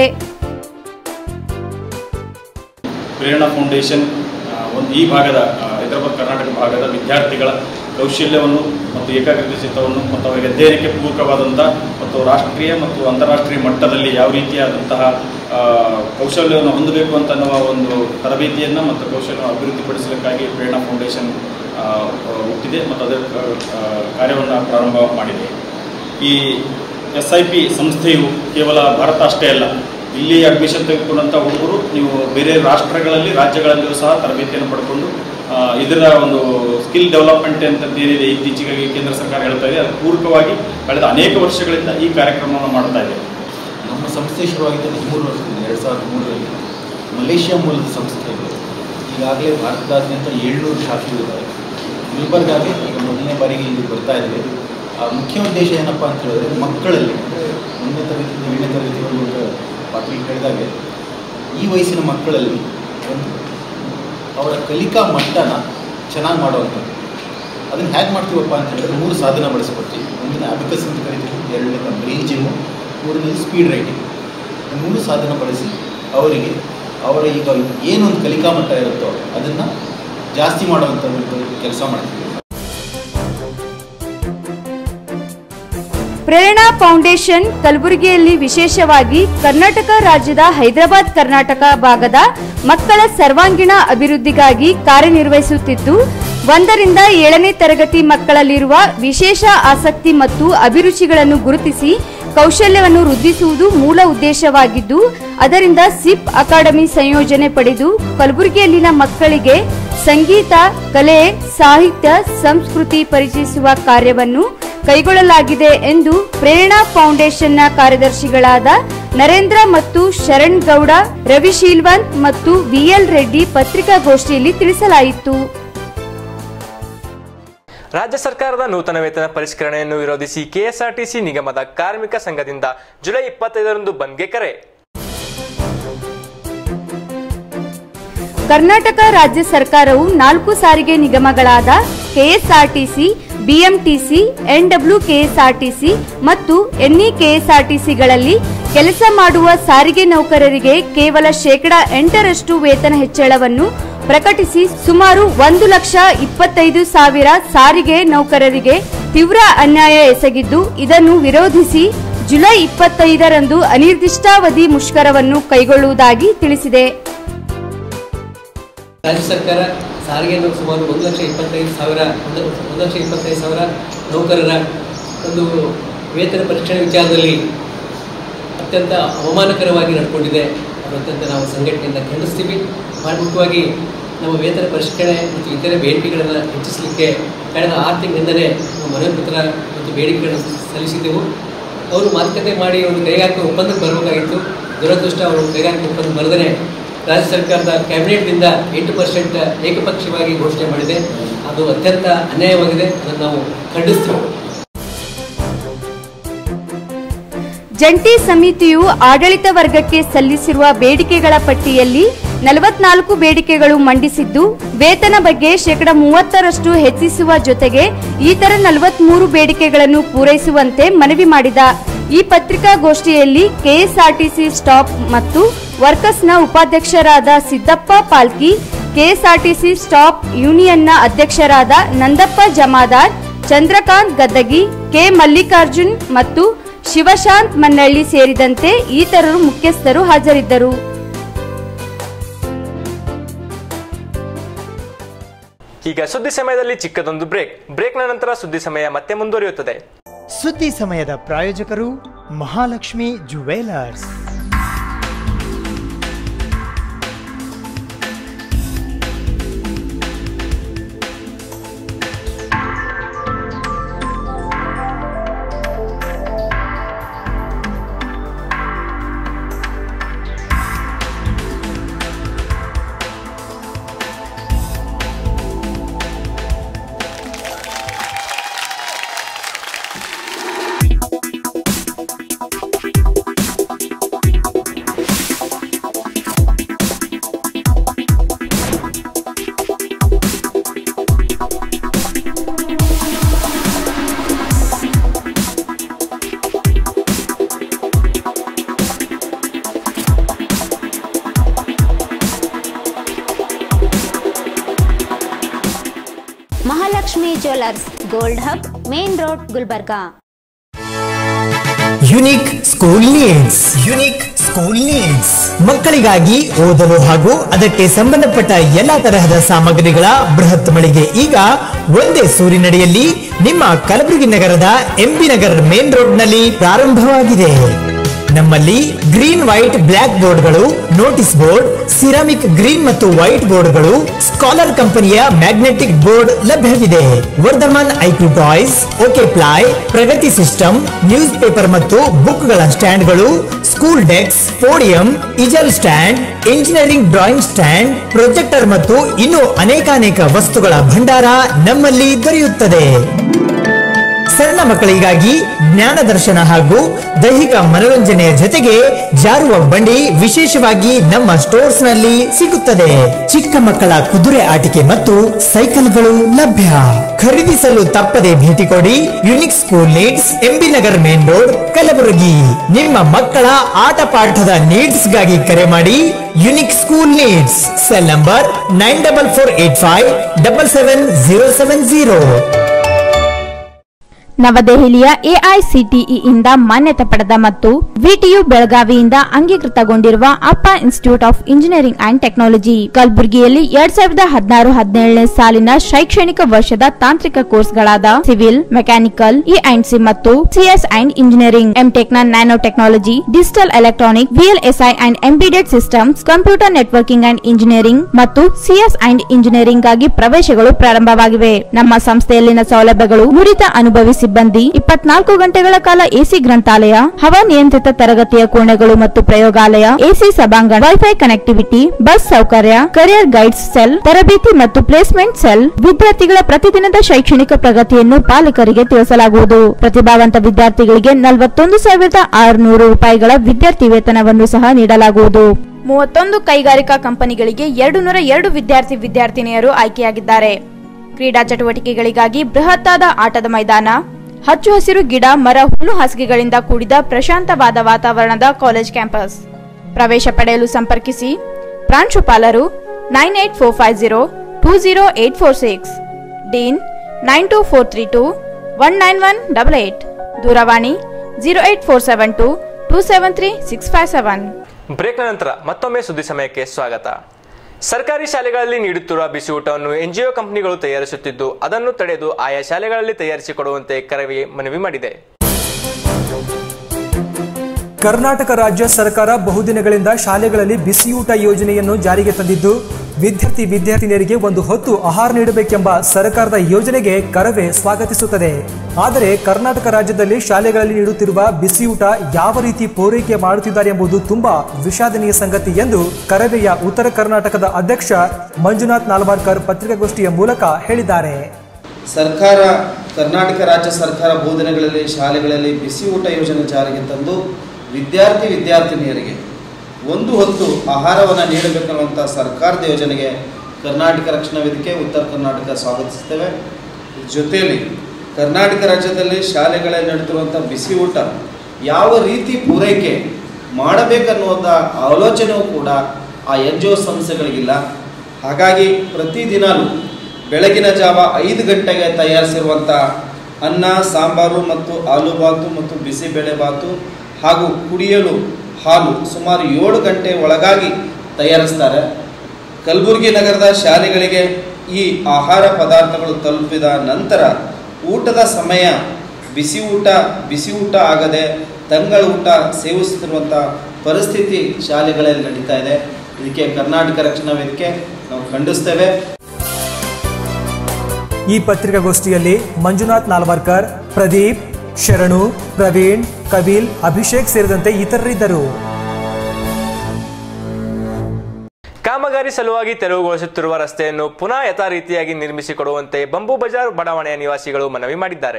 ಪ್ರೇರಣಾ ಫೌಂಡೇಶನ್ ಆ, ಒಂದು ಈ ಭಾಗದ ಆ, ಹೈದರಾಬಾದ್ ಕರ್ನಾಟಕ ಭಾಗದ ವಿದ್ಯಾರ್ಥಿಗಳ ಕೌಶಲ್ಯವನ್ನು ಮತ್ತು ಏಕಾಗ್ರತೆ ಚಿತ್ತವನ್ನು ಮತ್ತು ಅವರಿಗೆ ಅಧ್ಯಯನಕ್ಕೆ ಪೂರಕವಾದಂಥ ಮತ್ತು ರಾಷ್ಟ್ರೀಯ ಮತ್ತು ಅಂತಾರಾಷ್ಟ್ರೀಯ ಮಟ್ಟದಲ್ಲಿ ಯಾವ ರೀತಿಯಾದಂತಹ ಆ, ಕೌಶಲ್ಯವನ್ನು ಹೊಂದಬೇಕು ಅಂತ ಅನ್ನುವ ಒಂದು ತರಬೇತಿಯನ್ನು ಮತ್ತು ಕೌಶಲ್ಯವನ್ನು ಅಭಿವೃದ್ಧಿಪಡಿಸಲಿಕ್ಕಾಗಿ ಪ್ರೇರಣಾ ಫೌಂಡೇಶನ್ ಆ, ಹುಟ್ಟಿದೆ ಮತ್ತು ಅದರ ಆ, ಕಾರ್ಯವನ್ನು ಪ್ರಾರಂಭ ಮಾಡಿದೆ ಈ ಎಸ್ ಐ ಪಿ ಸಂಸ್ಥೆಯು ಕೇವಲ ಭಾರತ ಅಷ್ಟೇ ಅಲ್ಲ ಇಲ್ಲಿ ಅಡ್ಮಿಷನ್ ತೆಗೆದುಕೊಂಡಂಥ ಹುಡುಗರು ನೀವು ಬೇರೆ ರಾಷ್ಟ್ರಗಳಲ್ಲಿ ರಾಜ್ಯಗಳಲ್ಲಿಯೂ ಸಹ ತರಬೇತಿಯನ್ನು ಪಡ್ಕೊಂಡು ಆ, ಇದರ ಒಂದು ಸ್ಕಿಲ್ ಡೆವಲಪ್ಮೆಂಟ್ ಅಂತ ಏನಿದೆ ಇತ್ತೀಚೆಗೆ ಕೇಂದ್ರ ಸರ್ಕಾರ ಹೇಳ್ತಾ ಇದೆ ಅದಕ್ಕೆ ಪೂರಕವಾಗಿ ಕಳೆದ ಅನೇಕ ವರ್ಷಗಳಿಂದ ಈ ಕಾರ್ಯಕ್ರಮವನ್ನು ಮಾಡ್ತಾ ಇದೆ ನಮ್ಮ ಸಂಸ್ಥೆ ಶುರುವಾಗಿದ್ದು ಹದಿಮೂರು ವರ್ಷದಿಂದ ಎರಡು ಸಾವಿರದ ಮೂರರಲ್ಲಿ ಮಲೇಷ್ಯಾ ಮೂಲದ ಸಂಸ್ಥೆ ಇದು ಈಗಾಗಲೇ ಭಾರತದಾದ್ಯಂತ ಏಳ್ನೂರು ಶಾಖೆಗಳಿದ್ದಾವೆ ಗುಲ್ಬರ್ಗಾಗೆ ಈಗ ಮೊದಲನೇ ಬಾರಿಗೆ ಇಲ್ಲಿ ಬರ್ತಾ ಇದ್ದೀವಿ ಆ ಮುಖ್ಯ ಉದ್ದೇಶ ಏನಪ್ಪ ಅಂತ ಹೇಳಿದ್ರೆ ಮಕ್ಕಳಲ್ಲಿ ಒಂದನೇ ತರಗತಿಯಿಂದ ಏಳನೇ ತರಗತಿವರೆಗೂ ಅಂತ ಪಾಟೀಲ್ ಹೇಳಿದಾಗೆ ಈ ವಯಸ್ಸಿನ ಮಕ್ಕಳಲ್ಲಿ ಒಂದು ಅವರ ಕಲಿಕಾ ಮಟ್ಟನ ಚೆನ್ನಾಗಿ ಮಾಡುವಂಥದ್ದು ಅದನ್ನು ಹೇಗೆ ಮಾಡ್ತೀವಪ್ಪ ಅಂತ ಹೇಳಿದ್ರೆ ಮೂರು ಸಾಧನ ಬಳಸ್ಕೊಡ್ತೀವಿ ಒಂದನೇ ಅಬಿಕಸ್ ಅಂತ ಕರಿತೀವಿ ಎರಡನೇ ಬ್ರೈನ್ ಜಿಮ್ಮು ಮೂರನೇದು ಸ್ಪೀಡ್ ರೈಟಿಂಗ್ ಈ ಮೂರು ಸಾಧನ ಬಳಸಿ ಅವರಿಗೆ ಅವರ ಈಗ ಏನೊಂದು ಕಲಿಕಾ ಮಟ್ಟ ಇರುತ್ತೋ ಅದನ್ನು ಜಾಸ್ತಿ ಮಾಡುವಂಥದ್ದು ಕೆಲಸ ಮಾಡ್ತೀವಿ ಪ್ರೇರಣಾ ಫೌಂಡೇಶನ್ ಕಲಬುರಗಿಯಲ್ಲಿ ವಿಶೇಷವಾಗಿ ಕರ್ನಾಟಕ ರಾಜ್ಯದ ಹೈದರಾಬಾದ್ ಕರ್ನಾಟಕ ಭಾಗದ ಮಕ್ಕಳ ಸರ್ವಾಂಗೀಣ ಅಭಿವೃದ್ಧಿಗಾಗಿ ಕಾರ್ಯನಿರ್ವಹಿಸುತ್ತಿದ್ದು ಒಂದರಿಂದ ಏಳನೇ ತರಗತಿ ಮಕ್ಕಳಲ್ಲಿರುವ ವಿಶೇಷ ಆಸಕ್ತಿ ಮತ್ತು ಅಭಿರುಚಿಗಳನ್ನು ಗುರುತಿಸಿ ಕೌಶಲ್ಯವನ್ನು ವೃದ್ಧಿಸುವುದು ಮೂಲ ಉದ್ದೇಶವಾಗಿದ್ದು ಅದರಿಂದ ಸಿಪ್ ಅಕಾಡೆಮಿ ಸಂಯೋಜನೆ ಪಡೆದು ಕಲಬುರಗಿಯಲ್ಲಿನ ಮಕ್ಕಳಿಗೆ ಸಂಗೀತ ಕಲೆ ಸಾಹಿತ್ಯ ಸಂಸ್ಕೃತಿ ಪರಿಚಯಿಸುವ ಕಾರ್ಯವನ್ನು ಕೈಗೊಳ್ಳಲಾಗಿದೆ ಎಂದು ಪ್ರೇರಣಾ ಫೌಂಡೇಶನ್ನ ಕಾರ್ಯದರ್ಶಿಗಳಾದ ನರೇಂದ್ರ ಮತ್ತು ಶರಣ್ ಗೌಡ ರವಿ ಶೀಲ್ವಂತ್ ಮತ್ತು ವಿಎಲ್ ರೆಡ್ಡಿ ಪತ್ರಿಕಾಗೋಷ್ಠಿಯಲ್ಲಿ ತಿಳಿಸಲಾಯಿತು ರಾಜ್ಯ ಸರ್ಕಾರದ ನೂತನ ವೇತನ ಪರಿಷ್ಕರಣೆಯನ್ನು ವಿರೋಧಿಸಿ ಕೆಎಸ್ಆರ್ಟಿಸಿ ನಿಗಮದ ಕಾರ್ಮಿಕ ಸಂಘದಿಂದ ಜುಲೈ ಇಪ್ಪತ್ತೈದರಂದು ಬಂದ್ಗೆ ಕರೆ ಕರ್ನಾಟಕ ರಾಜ್ಯ ಸರ್ಕಾರವು ನಾಲ್ಕು ಸಾರಿಗೆ ನಿಗಮಗಳಾದ ಕೆಎಸ್ಆರ್ಟಿಸಿ ಬಿಎಂಟಿಸಿ ಎನ್ಡಬ್ಲ್ಯೂ ಕೆಎಸ್ಆರ್ಟಿಸಿ ಮತ್ತು ಎನ್ಇ ಕೆಎಸ್ಆರ್ಟಿಸಿಗಳಲ್ಲಿ ಕೆಲಸ ಮಾಡುವ ಸಾರಿಗೆ ನೌಕರರಿಗೆ ಕೇವಲ ಶೇಕಡಾ ಎಂಟರಷ್ಟು ವೇತನ ಹೆಚ್ಚಳವನ್ನು ಪ್ರಕಟಿಸಿ ಸುಮಾರು ಒಂದು ಲಕ್ಷ ಇಪ್ಪತ್ತೈದು ಸಾವಿರ ಸಾರಿಗೆ ನೌಕರರಿಗೆ ತೀವ್ರ ಅನ್ಯಾಯ ಎಸಗಿದ್ದು ಇದನ್ನು ವಿರೋಧಿಸಿ ಜುಲೈ ಇಪ್ಪತ್ತೈದರಂದು ಅನಿರ್ದಿಷ್ಟಾವಧಿ ಮುಷ್ಕರವನ್ನು ಕೈಗೊಳ್ಳುವುದಾಗಿ ತಿಳಿಸಿದೆ ರಾಜ್ಯ ಸರ್ಕಾರ ಸಾರಿಗೆಯನ್ನು ಸುಮಾರು ಒಂದು ಲಕ್ಷ ಇಪ್ಪತ್ತೈದು ಸಾವಿರ ಒಂದು ಒಂದು ಲಕ್ಷ ಇಪ್ಪತ್ತೈದು ಸಾವಿರ ನೌಕರರ ಒಂದು ವೇತನ ಪರಿಷ್ಕರಣೆ ವಿಚಾರದಲ್ಲಿ ಅತ್ಯಂತ ಅವಮಾನಕರವಾಗಿ ನಡ್ಕೊಂಡಿದೆ ಅದು ಅತ್ಯಂತ ನಾವು ಸಂಘಟನೆಯಿಂದ ಖಂಡಿಸ್ತೀವಿ ಭಾಳ ಮುಖ್ಯವಾಗಿ ನಮ್ಮ ವೇತನ ಪರಿಷ್ಕರಣೆ ಮತ್ತು ಇತರೆ ಬೇಡಿಕೆಗಳನ್ನು ಹೆಚ್ಚಿಸಲಿಕ್ಕೆ ಕಳೆದ ಆರು ತಿಂಗಳಿಂದಲೇ ನಾವು ಮನವಿ ಪತ್ರ ಮತ್ತು ಬೇಡಿಕೆಗಳನ್ನು ಸಲ್ಲಿಸಿದ್ದೆವು ಅವರು ಮಾತುಕತೆ ಮಾಡಿ ಒಂದು ಕೈಗಾರಿಕೆ ಒಪ್ಪಂದಕ್ಕೆ ಬರಬೇಕಾಗಿತ್ತು ದುರದೃಷ್ಟ ಅವರು ಕೈಗಾರಿಕೆ ಒಪ್ಪಂದ ಬರದೇ ರಾಜ್ಯ ಸರ್ಕಾರದ ಕ್ಯಾಬಿನೆಟ್ನಿಂದ ಎಂಟು ಪರ್ಸೆಂಟ್ ಏಕಪಕ್ಷೀಯವಾಗಿ ಘೋಷಣೆ ಮಾಡಿದೆ ಅದು ಅತ್ಯಂತ ಅನ್ಯಾಯವಾಗಿದೆ ಅದನ್ನು ನಾವು ಖಂಡಿಸ್ತೀವಿ ಜಂಟಿ ಸಮಿತಿಯು ಆಡಳಿತ ವರ್ಗಕ್ಕೆ ಸಲ್ಲಿಸಿರುವ ಬೇಡಿಕೆಗಳ ಪಟ್ಟಿಯಲ್ಲಿ ನಲವತ್ನಾಲ್ಕು ಬೇಡಿಕೆಗಳು ಮಂಡಿಸಿದ್ದು ವೇತನ ಬಗ್ಗೆ ಶೇಕಡ ಮೂವತ್ತರಷ್ಟು ಹೆಚ್ಚಿಸುವ ಜೊತೆಗೆ ಇತರ ನಲವತ್ಮೂರು ಬೇಡಿಕೆಗಳನ್ನು ಪೂರೈಸುವಂತೆ ಮನವಿ ಮಾಡಿದ ಈ ಪತ್ರಿಕಾಗೋಷ್ಠಿಯಲ್ಲಿ ಕೆಎಸ್ಆರ್ಟಿಸಿ ಸ್ಟಾಪ್ ಮತ್ತು ವರ್ಕರ್ಸ್ನ ಉಪಾಧ್ಯಕ್ಷರಾದ ಸಿದ್ದಪ್ಪ ಪಾಲ್ಕಿ ಕೆಎಸ್ಆರ್ಟಿಸಿ ಸ್ಟಾಪ್ ಯೂನಿಯನ್ನ ಅಧ್ಯಕ್ಷರಾದ ನಂದಪ್ಪ ಜಮಾದಾರ್ ಚಂದ್ರಕಾಂತ್ ಗದ್ದಗಿ ಕೆ ಮಲ್ಲಿಕಾರ್ಜುನ್ ಮತ್ತು ಶಿವಶಾಂತ್ ಮನ್ನಳ್ಳಿ ಸೇರಿದಂತೆ ಇತರರು ಮುಖ್ಯಸ್ಥರು ಹಾಜರಿದ್ದರು ಈಗ ಸುದ್ದಿ ಸಮಯದಲ್ಲಿ ಚಿಕ್ಕದೊಂದು ಬ್ರೇಕ್ ಬ್ರೇಕ್ನ ನಂತರ ಸುದ್ದಿ ಸಮಯ ಮತ್ತೆ ಮುಂದುವರಿಯುತ್ತದೆ ಸುದ್ದಿ ಸಮಯದ ಪ್ರಾಯೋಜಕರು Mahalakshmi jewellers Mahalakshmi jewellers gold hub main road Gulbarga unique school needs unique school needs ಮಕ್ಕಳಿಗಾಗಿ ಓದಲು ಹಾಗೂ ಅದಕ್ಕೆ ಸಂಬಂಧಪಟ್ಟ ಎಲ್ಲಾ ತರಹದ ಸಾಮಗ್ರಿಗಳ ಬೃಹತ್ ಮಳಿಗೆ ಈಗ ಒಂದೇ ಸೂರಿನಡಿಯಲ್ಲಿ ನಿಮ್ಮ ಕಲಬುರಗಿ ನಗರದ ಎಂಬಿ ನಗರ್ ಮೇನ್ ರೋಡ್ ನಲ್ಲಿ ಪ್ರಾರಂಭವಾಗಿದೆ ನಮ್ಮಲ್ಲಿ ಗ್ರೀನ್ ವೈಟ್ ಬ್ಲಾಕ್ ಬೋರ್ಡ್ಗಳು ನೋಟಿಸ್ ಬೋರ್ಡ್ ಸಿರಾಮಿಕ್ ಗ್ರೀನ್ ಮತ್ತು ವೈಟ್ ಬೋರ್ಡ್ಗಳು ಸ್ಕಾಲರ್ ಕಂಪನಿಯ ಮ್ಯಾಗ್ನೆಟಿಕ್ ಬೋರ್ಡ್ ಲಭ್ಯವಿದೆ Vardhaman IQ toys okay ply Pragati system news paper ಮತ್ತು ಬುಕ್ಗಳ ಸ್ಟ್ಯಾಂಡ್ಗಳು school desk podium easel stand engineering drawing stand projector ಮತ್ತು ಇನ್ನು ಅನೇಕಾನೇಕ ವಸ್ತುಗಳ ಭಂಡಾರ ನಮ್ಮಲ್ಲಿ ದೊರೆಯುತ್ತದೆ ಸಣ್ಣ ಮಕ್ಕಳಿಗಾಗಿ ಜ್ಞಾನ ದರ್ಶನ ಹಾಗೂ ದೈಹಿಕ ಮನೋರಂಜನೆಯ ಜೊತೆಗೆ ಜಾರುವ ಬಂಡಿ ವಿಶೇಷವಾಗಿ ನಮ್ಮ ಸ್ಟೋರ್ಸ್ ನಲ್ಲಿ ಸಿಗುತ್ತದೆ ಚಿಕ್ಕ ಮಕ್ಕಳ ಕುದುರೆ ಆಟಿಕೆ ಮತ್ತು ಸೈಕಲ್ಗಳು ಲಭ್ಯ ಖರೀದಿಸಲು ತಪ್ಪದೆ ಭೇಟಿ ಕೊಡಿ unique school needs MB Nagar main road Kalaburagi ನಿಮ್ಮ ಮಕ್ಕಳ ಆಟ ಪಾಠದ ನೀಡ್ಸ್ ಗಾಗಿ ಕರೆ ಮಾಡಿ unique school needs cell number nine double four eight five double seven zero seven zero ನವದೆಹಲಿಯ ಎಐಸಿಟಿಇ ಇಂದ ಮಾನ್ಯತೆ ಪಡೆದ ಮತ್ತು ವಿಟಿಯು ಬೆಳಗಾವಿಯಿಂದ ಅಂಗೀಕೃತಗೊಂಡಿರುವ Appa institute of engineering and technology ಕಲಬುರಗಿಯಲ್ಲಿ ಎರಡ್ ಸಾವಿರದ ಹದಿನಾರು ಹದಿನೇಳನೇ ಸಾಲಿನ ಶೈಕ್ಷಣಿಕ ವರ್ಷದ ತಾಂತ್ರಿಕ ಕೋರ್ಸ್ಗಳಾದ civil mechanical E and C ಮತ್ತು ಸಿಎಸ್ ಅಂಡ್ ಇಂಜಿನಿಯರಿಂಗ್ ಎಂಟೆಕ್ ನ nano technology digital electronic VLSI and embedded systems computer networking and engineering ಮತ್ತು ಸಿಎಸ್ ಅಂಡ್ ಇಂಜಿನಿಯರಿಂಗ್ ಗಾಗಿ ಪ್ರವೇಶಗಳು ಪ್ರಾರಂಭವಾಗಿವೆ ನಮ್ಮ ಸಂಸ್ಥೆಯಲ್ಲಿನ ಸೌಲಭ್ಯಗಳು ನುರಿತ ಅನುಭವಿ ಸಿಬ್ಬಂದಿ ಇಪ್ಪತ್ನಾಲ್ಕು ಗಂಟೆಗಳ ಕಾಲ ಎಸಿ ಗ್ರಂಥಾಲಯ ಹವಾನಿಯಂತ್ರಿತ ತರಗತಿಯ ಕೋಣೆಗಳು ಮತ್ತು ಪ್ರಯೋಗಾಲಯ ಎಸಿ ಸಭಾಂಗಣ ವೈಫೈ ಕನೆಕ್ಟಿವಿಟಿ ಬಸ್ ಸೌಕರ್ಯ ಕರಿಯರ್ ಗೈಡ್ಸ್ ಸೆಲ್ ತರಬೇತಿ ಮತ್ತು ಪ್ಲೇಸ್ಮೆಂಟ್ ಸೆಲ್ ವಿದ್ಯಾರ್ಥಿಗಳ ಪ್ರತಿದಿನದ ಶೈಕ್ಷಣಿಕ ಪ್ರಗತಿಯನ್ನು ಪಾಲಕರಿಗೆ ತಿಳಿಸಲಾಗುವುದು ಪ್ರತಿಭಾವಂತ ವಿದ್ಯಾರ್ಥಿಗಳಿಗೆ ನಲವತ್ತೊಂದು ಸಾವಿರದ ಆರುನೂರು ರೂಪಾಯಿಗಳ ವಿದ್ಯಾರ್ಥಿ ವೇತನವನ್ನು ಸಹ ನೀಡಲಾಗುವುದು ಮೂವತ್ತೊಂದು ಕೈಗಾರಿಕಾ ಕಂಪನಿಗಳಿಗೆ ಎರಡು ನೂರ ಎರಡು ವಿದ್ಯಾರ್ಥಿ ವಿದ್ಯಾರ್ಥಿನಿಯರು ಆಯ್ಕೆಯಾಗಿದ್ದಾರೆ ಕ್ರೀಡಾ ಚಟುವಟಿಕೆಗಳಿಗಾಗಿ ಬೃಹತ್ತಾದ ಆಟದ ಮೈದಾನ ಹಚ್ಚು ಹಸಿರು ಗಿಡ ಮರ ಹುಲ್ಲು ಹಾಸಿಗೆಗಳಿಂದ ಕೂಡಿದ ಪ್ರಶಾಂತವಾದ ವಾತಾವರಣದ ಕಾಲೇಜ್ ಕ್ಯಾಂಪಸ್ ಪ್ರವೇಶ ಪಡೆಯಲು ಸಂಪರ್ಕಿಸಿ ಪ್ರಾಂಶುಪಾಲರು nine eight four five zero two zero eight four six dean nine two four three two one nine one double eight ದೂರವಾಣಿ zero eight four seven two two seven three six five seven ಬ್ರೇಕ್ನ ನಂತರ ಮತ್ತೊಮ್ಮೆ ಸುದ್ದಿ ಸಮಯಕ್ಕೆ ಸ್ವಾಗತ ಸರ್ಕಾರಿ ಶಾಲೆಗಳಲ್ಲಿ ನೀಡುತ್ತಿರುವ ಬಿಸಿ ಊಟವನ್ನು ಎನ್ಜಿಒ ಕಂಪನಿಗಳು ತಯಾರಿಸುತ್ತಿದ್ದು ಅದನ್ನು ತಡೆದು ಆಯಾ ಶಾಲೆಗಳಲ್ಲಿ ತಯಾರಿಸಿಕೊಡುವಂತೆ ಕರವೇ ಮನವಿ ಮಾಡಿದೆ ಕರ್ನಾಟಕ ರಾಜ್ಯ ಸರ್ಕಾರ ಬಹುದಿನಗಳಿಂದ ಶಾಲೆಗಳಲ್ಲಿ ಬಿಸಿಯೂಟ ಯೋಜನೆಯನ್ನು ಜಾರಿಗೆ ತಂದಿದ್ದು ವಿದ್ಯಾರ್ಥಿ ವಿದ್ಯಾರ್ಥಿನಿಯರಿಗೆ ಒಂದು ಹೊತ್ತು ಆಹಾರ ನೀಡಬೇಕೆಂಬ ಸರ್ಕಾರದ ಯೋಜನೆಗೆ ಕರವೇ ಸ್ವಾಗತಿಸುತ್ತದೆ ಆದರೆ ಕರ್ನಾಟಕ ರಾಜ್ಯದಲ್ಲಿ ಶಾಲೆಗಳಲ್ಲಿ ನೀಡುತ್ತಿರುವ ಬಿಸಿಯೂಟ ಯಾವ ರೀತಿ ಪೂರೈಕೆ ಮಾಡುತ್ತಿದ್ದಾರೆ ಎಂಬುದು ತುಂಬಾ ವಿಷಾದನೀಯ ಸಂಗತಿ ಎಂದು ಕರವೆಯ ಉತ್ತರ ಕರ್ನಾಟಕದ ಅಧ್ಯಕ್ಷ ಮಂಜುನಾಥ್ ನಾಲ್ವಾರ್ಕರ್ ಪತ್ರಿಕಾಗೋಷ್ಠಿಯ ಮೂಲಕ ಹೇಳಿದ್ದಾರೆ ಸರ್ಕಾರ ಕರ್ನಾಟಕ ರಾಜ್ಯ ಸರ್ಕಾರ ಬೋಧನೆಗಳಲ್ಲಿ ಶಾಲೆಗಳಲ್ಲಿ ಬಿಸಿ ಊಟ ಯೋಜನೆ ಜಾರಿಗೆ ತಂದು ವಿದ್ಯಾರ್ಥಿ ವಿದ್ಯಾರ್ಥಿನಿಯರಿಗೆ ಒಂದು ಹೊತ್ತು ಆಹಾರವನ್ನು ನೀಡಬೇಕನ್ನುವಂಥ ಸರ್ಕಾರದ ಯೋಜನೆಗೆ ಕರ್ನಾಟಕ ರಕ್ಷಣಾ ವೇದಿಕೆ ಉತ್ತರ ಕರ್ನಾಟಕ ಸ್ವಾಗತಿಸ್ತೇವೆ ಜೊತೆಯಲ್ಲಿ ಕರ್ನಾಟಕ ರಾಜ್ಯದಲ್ಲಿ ಶಾಲೆಗಳಲ್ಲಿ ನಡೆದಿರುವಂಥ ಬಿಸಿ ಊಟ ಯಾವ ರೀತಿ ಪೂರೈಕೆ ಮಾಡಬೇಕನ್ನುವಂಥ ಆಲೋಚನೆಯೂ ಕೂಡ ಆ ಎನ್ ಜಿ ಒ ಸಂಸ್ಥೆಗಳಿಗಿಲ್ಲ ಹಾಗಾಗಿ ಪ್ರತಿದಿನಾಲೂ ಬೆಳಗಿನ ಜಾವ ಐದು ಗಂಟೆಗೆ ತಯಾರಿಸಿರುವಂಥ ಅನ್ನ ಸಾಂಬಾರು ಮತ್ತು ಆಲೂಬಾತು ಮತ್ತು ಬಿಸಿಬೇಳೆಬಾತು ಹಾಗೂ ಕುಡಿಯಲು ಹಾಲು ಸುಮಾರು ಏಳು ಗಂಟೆ ಒಳಗಾಗಿ ತಯಾರಿಸ್ತಾರೆ ಕಲಬುರಗಿ ನಗರದ ಶಾಲೆಗಳಿಗೆ ಈ ಆಹಾರ ಪದಾರ್ಥಗಳು ತಲುಪಿದ ನಂತರ ಊಟದ ಸಮಯ ಬಿಸಿ ಊಟ ಬಿಸಿ ಊಟ ಆಗದೆ ತಂಗಳ ಊಟ ಸೇವಿಸುತ್ತಿರುವಂಥ ಪರಿಸ್ಥಿತಿ ಶಾಲೆಗಳಲ್ಲಿ ನಡೀತಾ ಇದೆ ಇದಕ್ಕೆ ಕರ್ನಾಟಕ ರಕ್ಷಣಾ ವೇದಿಕೆ ನಾವು ಖಂಡಿಸ್ತೇವೆ ಈ ಪತ್ರಿಕಾಗೋಷ್ಠಿಯಲ್ಲಿ ಮಂಜುನಾಥ್ ನಾಲ್ವಾರ್ಕರ್ ಪ್ರದೀಪ್ ಶರಣು ಪ್ರವೀಣ್ ಕಬೀಲ್ ಅಭಿಷೇಕ್ ಸೇರಿದಂತೆ ಇತರರಿದ್ದರು ಕಾಮಗಾರಿ ಸಲುವಾಗಿ ತೆರವುಗೊಳಿಸುತ್ತಿರುವ ರಸ್ತೆಯನ್ನು ಪುನಃ ಯಥಾರೀತಿಯಾಗಿ ನಿರ್ಮಿಸಿಕೊಡುವಂತೆ ಬಂಬು ಬಜಾರ್ ಬಡಾವಣೆಯ ನಿವಾಸಿಗಳು ಮನವಿ ಮಾಡಿದ್ದಾರೆ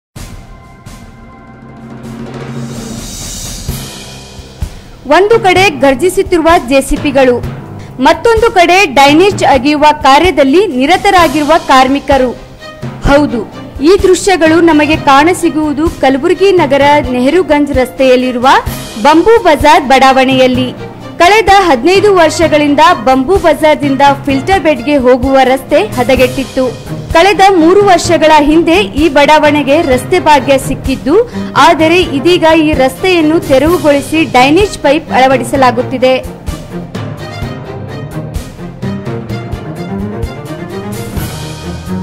ಒಂದು ಕಡೆ ಗರ್ಜಿಸುತ್ತಿರುವ ಜೆಸಿಪಿಗಳು ಮತ್ತೊಂದು ಕಡೆ ಡೈನೇಜ್ ಅಗೆಯುವ ಕಾರ್ಯದಲ್ಲಿ ನಿರತರಾಗಿರುವ ಕಾರ್ಮಿಕರು ಹೌದು ಈ ದೃಶ್ಯಗಳು ನಮಗೆ ಕಾಣಸಿಗುವುದು ಕಲಬುರಗಿ ನಗರ ನೆಹರುಗಂಜ್ ರಸ್ತೆಯಲ್ಲಿರುವ ಬಂಬೂ ಬಜಾರ್ ಬಡಾವಣೆಯಲ್ಲಿ ಕಳೆದ ಹದಿನೈದು ವರ್ಷಗಳಿಂದ ಬಂಬೂ ಬಜಾರ್ದಿಂದ ಫಿಲ್ಟರ್ ಬೆಡ್ಗೆ ಹೋಗುವ ರಸ್ತೆ ಹದಗೆಟ್ಟಿತ್ತು ಕಳೆದ ಮೂರು ವರ್ಷಗಳ ಹಿಂದೆ ಈ ಬಡಾವಣೆಗೆ ರಸ್ತೆ ಭಾಗ್ಯ ಸಿಕ್ಕಿದ್ದು ಆದರೆ ಇದೀಗ ಈ ರಸ್ತೆಯನ್ನು ತೆರವುಗೊಳಿಸಿ ಡೈನೇಜ್ ಪೈಪ್ ಅಳವಡಿಸಲಾಗುತ್ತಿದೆ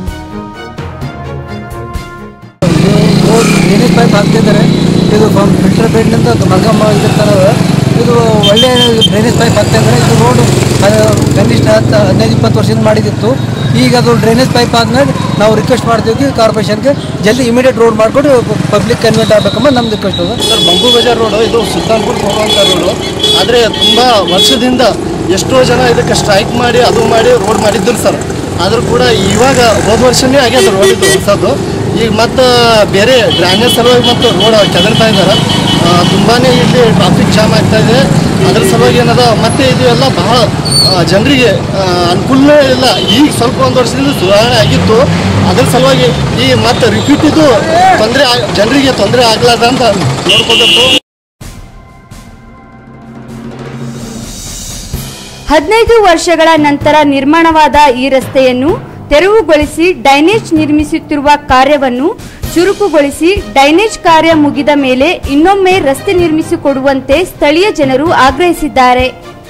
ಡ್ರೈನೇಜ್ ಪೈಪ್ ಹಾಕ್ತಿದ್ದಾರೆ ಇದು ಡಾಕ್ಟರ್ ಬೇಡ್ನಿಂದ ಮಲ್ಗಮ್ಮ ಇದ್ರ ತನಕ ಇದು ಒಳ್ಳೆಯ ಡ್ರೈನೇಜ್ ಪೈಪ್ ಹಾಕ್ತಂದ್ರೆ ಇದು ರೋಡು ಕನಿಷ್ಠ ಹತ್ತು ಹದಿನೈದು ಇಪ್ಪತ್ತು ವರ್ಷದಿಂದ ಮಾಡಿದಿತ್ತು ಈಗ ಅದು ಡ್ರೈನೇಜ್ ಪೈಪ್ ಆದ್ಮೇಲೆ ನಾವು ರಿಕ್ವೆಸ್ಟ್ ಮಾಡ್ತೀವಿ ಕಾರ್ಪೊರೇಷನ್ಗೆ ಜಲ್ದಿ ಇಮಿಡಿಯೇಟ್ ರೋಡ್ ಮಾಡಿಕೊಟ್ಟು ಪಬ್ಲಿಕ್ ಕನ್ವೆಂಟ್ ಆಗ್ಬೇಕಂಬ ನಮ್ದು ರಿಕ್ವೆಸ್ಟ್ ಅದು ಸರ್ ಬಂಬು ಬಜಾರ್ ರೋಡು ಇದು ಸುಲ್ತಾನ್ಪುರ್ ಹೋಗುವಂಥ ರೋಡು ಆದರೆ ತುಂಬ ವರ್ಷದಿಂದ ಎಷ್ಟೋ ಜನ ಇದಕ್ಕೆ ಸ್ಟ್ರೈಕ್ ಮಾಡಿ ಅದು ಮಾಡಿ ರೋಡ್ ಮಾಡಿದ್ರು ಸರ್ ಆದರೂ ಕೂಡ ಇವಾಗ ಹೋದ ವರ್ಷನೇ ಆಗ್ಯದ ರೋಡ್ ಇದು ಹೊಸದು ಈಗ ಮತ್ತು ಬೇರೆ ಡ್ರೈನೇಜ್ ಸಲುವಾಗಿ ಮತ್ತು ರೋಡ್ ಕೆದರ್ತಾ ಇದ್ದಾರೆ ತುಂಬಾ ಇಲ್ಲಿ ಟ್ರಾಫಿಕ್ ಜಾಮ್ ಆಗ್ತಾ ಇದೆ ಅದ್ರ ಸಲುವಾಗಿ ಏನದ ಮತ್ತೆ ಇದು ಎಲ್ಲ ಬಹಳ ಜನರಿಗೆ ಅನುಕೂಲನೇ ಇಲ್ಲ ಈಗ ಸ್ವಲ್ಪ ಒಂದು ವರ್ಷದಿಂದ ಸುಧಾರಣೆ ಆಗಿತ್ತು ಅದ್ರ ಸಲುವಾಗಿ ಈ ಮತ್ತೆ ರಿಪೀಟ್ ಇದು ತೊಂದರೆ ಜನರಿಗೆ ತೊಂದರೆ ಆಗ್ಲಾರ್ದ ಅಂತ ನೋಡ್ಕೋಬೇಕು ಹದಿನೈದು ವರ್ಷಗಳ ನಂತರ ನಿರ್ಮಾಣವಾದ ಈ ರಸ್ತೆಯನ್ನು ತೆರವುಗೊಳಿಸಿ ಡೈನೇಜ್ ನಿರ್ಮಿಸುತ್ತಿರುವ ಕಾರ್ಯವನ್ನು ಚುರುಕುಗೊಳಿಸಿ ಡೈನೇಜ್ ಕಾರ್ಯ ಮುಗಿದ ಮೇಲೆ ಇನ್ನೊಮ್ಮೆ ರಸ್ತೆ ನಿರ್ಮಿಸಿಕೊಡುವಂತೆ ಸ್ಥಳೀಯ ಜನರು ಆಗ್ರಹಿಸಿದ್ದಾರೆ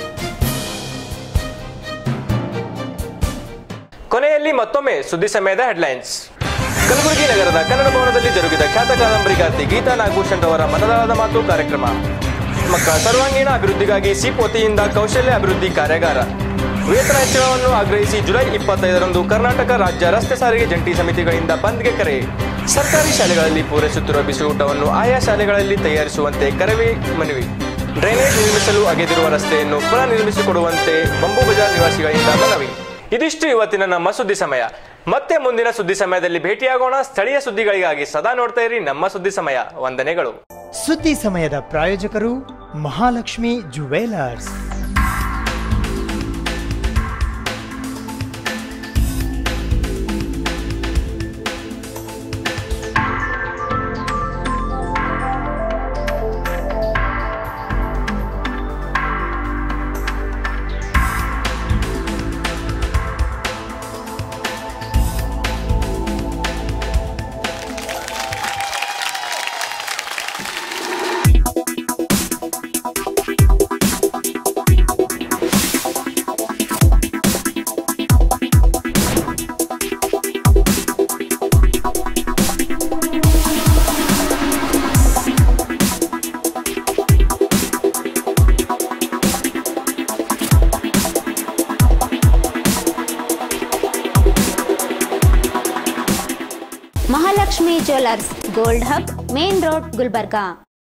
ಕೊನೆಯಲ್ಲಿ ಮತ್ತೊಮ್ಮೆ ಸುದ್ದಿ ಸಮಯದ ಹೆಡ್ಲೈನ್ಸ್ ಕಲಬುರಗಿ ನಗರದ ಕನ್ನಡ ಭವನದಲ್ಲಿ ಜರುಗಿದ ಖ್ಯಾತ ಕಾದಂಬರಿಗಾರ್ತಿ ಗೀತಾ ನಾಗಭೂಷಣ್ ಅವರ ಮತದಾನದ ಮಾತು ಕಾರ್ಯಕ್ರಮ ಮಕ್ಕಳ ಸರ್ವಾಂಗೀಣ ಅಭಿವೃದ್ಧಿಗಾಗಿ ಸಿಪ್ ವತಿಯಿಂದ ಕೌಶಲ್ಯ ಅಭಿವೃದ್ಧಿ ಕಾರ್ಯಾಗಾರ ವೇತನ ಹೆಚ್ಚಳವನ್ನು ಆಗ್ರಹಿಸಿ ಜುಲೈ ಇಪ್ಪತ್ತೈದರಂದು ಕರ್ನಾಟಕ ರಾಜ್ಯ ರಸ್ತೆ ಸಾರಿಗೆ ಜಂಟಿ ಸಮಿತಿಗಳಿಂದ ಬಂದ್ಗೆ ಕರೆ ಸರ್ಕಾರಿ ಶಾಲೆಗಳಲ್ಲಿ ಪೂರೈಸುತ್ತಿರುವ ಬಿಸಿಯೂಟವನ್ನು ಆಯಾ ಶಾಲೆಗಳಲ್ಲಿ ತಯಾರಿಸುವಂತೆ ಕರವೇ ಮನವಿ ಡ್ರೈನೇಜ್ ನಿರ್ಮಿಸಲು ಅಗೆದಿರುವ ರಸ್ತೆಯನ್ನು ಪುನಃ ನಿರ್ಮಿಸಿಕೊಡುವಂತೆ ಬಂಬು ಬಜಾರ್ ನಿವಾಸಿಗಳಿಂದ ಮನವಿ ಇದಿಷ್ಟು ಇವತ್ತಿನ ನಮ್ಮ ಸುದ್ದಿ ಸಮಯ ಮತ್ತೆ ಮುಂದಿನ ಸುದ್ದಿ ಸಮಯದಲ್ಲಿ ಭೇಟಿಯಾಗೋಣ ಸ್ಥಳೀಯ ಸುದ್ದಿಗಳಿಗಾಗಿ ಸದಾ ನೋಡ್ತಾ ಇರಿ ನಮ್ಮ ಸುದ್ದಿ ಸಮಯ ವಂದನೆಗಳು ಸುದ್ದಿ ಸಮಯದ ಪ್ರಾಯೋಜಕರು Mahalakshmi jewellers Mahalakshmi jewellers gold hub main road Gulbarga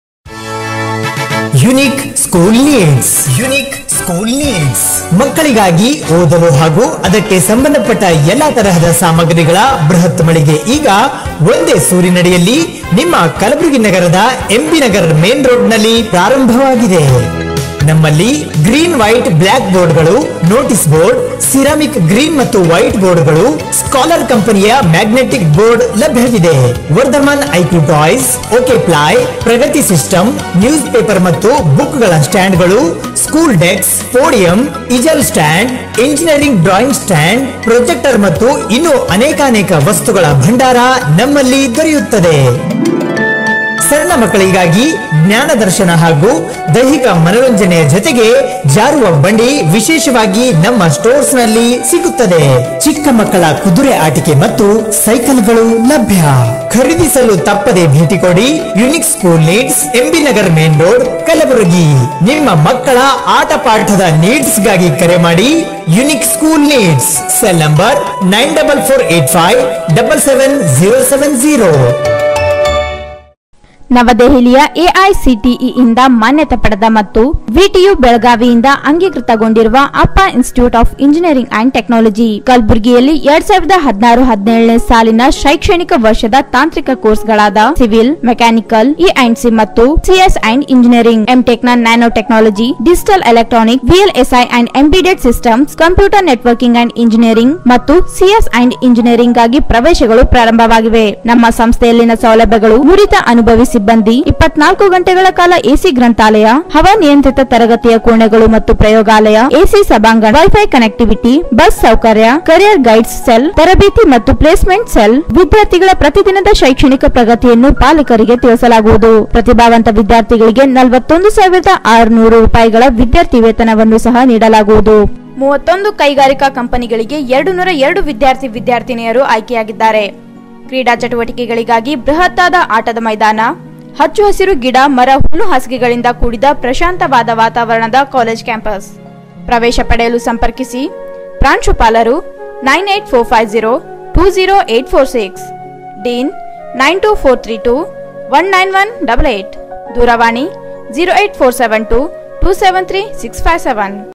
unique school needs unique school needs ಮಕ್ಕಳಿಗಾಗಿ ಓದಲು ಹಾಗೂ ಅದಕ್ಕೆ ಸಂಬಂಧಪಟ್ಟ ಎಲ್ಲಾ ತರಹದ ಸಾಮಗ್ರಿಗಳ ಬೃಹತ್ ಮಳಿಗೆ ಈಗ ಒಂದೇ ಸೂರಿನಡಿಯಲ್ಲಿ ನಿಮ್ಮ ಕಲಬುರಗಿ ನಗರದ ಎಂಬಿ ನಗರ್ ಮೇನ್ ರೋಡ್ ನಲ್ಲಿ ಪ್ರಾರಂಭವಾಗಿದೆ ನಮ್ಮಲ್ಲಿ ಗ್ರೀನ್ ವೈಟ್ ಬ್ಲಾಕ್ ಬೋರ್ಡ್ಗಳು ನೋಟಿಸ್ ಬೋರ್ಡ್ ಸಿರಾಮಿಕ್ ಗ್ರೀನ್ ಮತ್ತು ವೈಟ್ ಬೋರ್ಡ್ಗಳು ಸ್ಕಾಲರ್ ಕಂಪನಿಯ ಮ್ಯಾಗ್ನೆಟಿಕ್ ಬೋರ್ಡ್ ಲಭ್ಯವಿದೆ Vardhaman IQ toys okay ply Pragati system news paper ಮತ್ತು ಬುಕ್ಗಳ ಸ್ಟ್ಯಾಂಡ್ಗಳು school desk podium easel stand engineering drawing stand projector ಮತ್ತು ಇನ್ನೂ ಅನೇಕಾನೇಕ ವಸ್ತುಗಳ ಭಂಡಾರ ನಮ್ಮಲ್ಲಿ ದೊರೆಯುತ್ತದೆ ಸಣ್ಣ ಮಕ್ಕಳಿಗಾಗಿ ಜ್ಞಾನ ದರ್ಶನ ಹಾಗೂ ದೈಹಿಕ ಮನೋರಂಜನೆಯ ಜೊತೆಗೆ ಜಾರುವ ಬಂಡಿ ವಿಶೇಷವಾಗಿ ನಮ್ಮ ಸ್ಟೋರ್ಸ್ ನಲ್ಲಿ ಸಿಗುತ್ತದೆ ಚಿಕ್ಕ ಮಕ್ಕಳ ಕುದುರೆ ಆಟಿಕೆ ಮತ್ತು ಸೈಕಲ್ಗಳು ಲಭ್ಯ ಖರೀದಿಸಲು ತಪ್ಪದೆ ಭೇಟಿ ಕೊಡಿ unique school needs MB Nagar main road Kalaburagi ನಿಮ್ಮ ಮಕ್ಕಳ ಆಟ ಪಾಠದ ನೀಡ್ಸ್ ಗಾಗಿ ಕರೆ ಮಾಡಿ unique school needs cell number nine double four eight five double seven zero seven zero ನವದೆಹಲಿಯ ಎಐಸಿಟಿಇ ಇಂದ ಮಾನ್ಯತೆ ಪಡೆದ ಮತ್ತು ವಿಟಿಯು ಬೆಳಗಾವಿಯಿಂದ ಅಂಗೀಕೃತಗೊಂಡಿರುವ Appa institute of engineering and technology ಕಲಬುರಗಿಯಲ್ಲಿ ಎರಡ್ ಸಾವಿರದ ಹದಿನಾರು ಹದಿನೇಳನೇ ಸಾಲಿನ ಶೈಕ್ಷಣಿಕ ವರ್ಷದ ತಾಂತ್ರಿಕ ಕೋರ್ಸ್ಗಳಾದ civil mechanical E and C ಮತ್ತು ಸಿಎಸ್ ಅಂಡ್ ಇಂಜಿನಿಯರಿಂಗ್ ಎಂಟೆಕ್ ನ nano technology digital electronic VLSI and embedded systems computer networking and engineering ಮತ್ತು ಸಿಎಸ್ ಅಂಡ್ ಇಂಜಿನಿಯರಿಂಗ್ ಗಾಗಿ ಪ್ರವೇಶಗಳು ಪ್ರಾರಂಭವಾಗಿವೆ ನಮ್ಮ ಸಂಸ್ಥೆಯಲ್ಲಿನ ಸೌಲಭ್ಯಗಳು ನುರಿತ ಅನುಭವಿ ಸಿಬ್ಬಂದಿ ಇಪ್ಪತ್ನಾಲ್ಕು ಗಂಟೆಗಳ ಕಾಲ ಎಸಿ ಗ್ರಂಥಾಲಯ ಹವಾನಿಯಂತ್ರಿತ ತರಗತಿಯ ಕೋಣೆಗಳು ಮತ್ತು ಪ್ರಯೋಗಾಲಯ ಎಸಿ ಸಭಾಂಗಣ ವೈಫೈ ಕನೆಕ್ಟಿವಿಟಿ ಬಸ್ ಸೌಕರ್ಯ ಕರಿಯರ್ ಗೈಡ್ಸ್ ಸೆಲ್ ತರಬೇತಿ ಮತ್ತು ಪ್ಲೇಸ್ಮೆಂಟ್ ಸೆಲ್ ವಿದ್ಯಾರ್ಥಿಗಳ ಪ್ರತಿದಿನದ ಶೈಕ್ಷಣಿಕ ಪ್ರಗತಿಯನ್ನು ಪಾಲಕರಿಗೆ ತಿಳಿಸಲಾಗುವುದು ಪ್ರತಿಭಾವಂತ ವಿದ್ಯಾರ್ಥಿಗಳಿಗೆ ನಲವತ್ತೊಂದು ಸಾವಿರದ ಆರುನೂರು ರೂಪಾಯಿಗಳ ವಿದ್ಯಾರ್ಥಿ ವೇತನವನ್ನು ಸಹ ನೀಡಲಾಗುವುದು ಮೂವತ್ತೊಂದು ಕೈಗಾರಿಕಾ ಕಂಪನಿಗಳಿಗೆ ಎರಡು ನೂರ ಎರಡು ವಿದ್ಯಾರ್ಥಿ ವಿದ್ಯಾರ್ಥಿನಿಯರು ಆಯ್ಕೆಯಾಗಿದ್ದಾರೆ ಕ್ರೀಡಾ ಚಟುವಟಿಕೆಗಳಿಗಾಗಿ ಬೃಹತ್ತಾದ ಆಟದ ಮೈದಾನ ಹಚ್ಚು ಹಸಿರು ಗಿಡ ಮರ ಹುಲ್ಲು ಹಾಸಿಗೆಗಳಿಂದ ಕೂಡಿದ ಪ್ರಶಾಂತವಾದ ವಾತಾವರಣದ ಕಾಲೇಜ್ ಕ್ಯಾಂಪಸ್ ಪ್ರವೇಶ ಪಡೆಯಲು ಸಂಪರ್ಕಿಸಿ ಪ್ರಾಂಶುಪಾಲರು nine eight four five zero two zero eight four six dean nine two four three two one nine one double eight ದೂರವಾಣಿ zero eight four seven two two seven three six five seven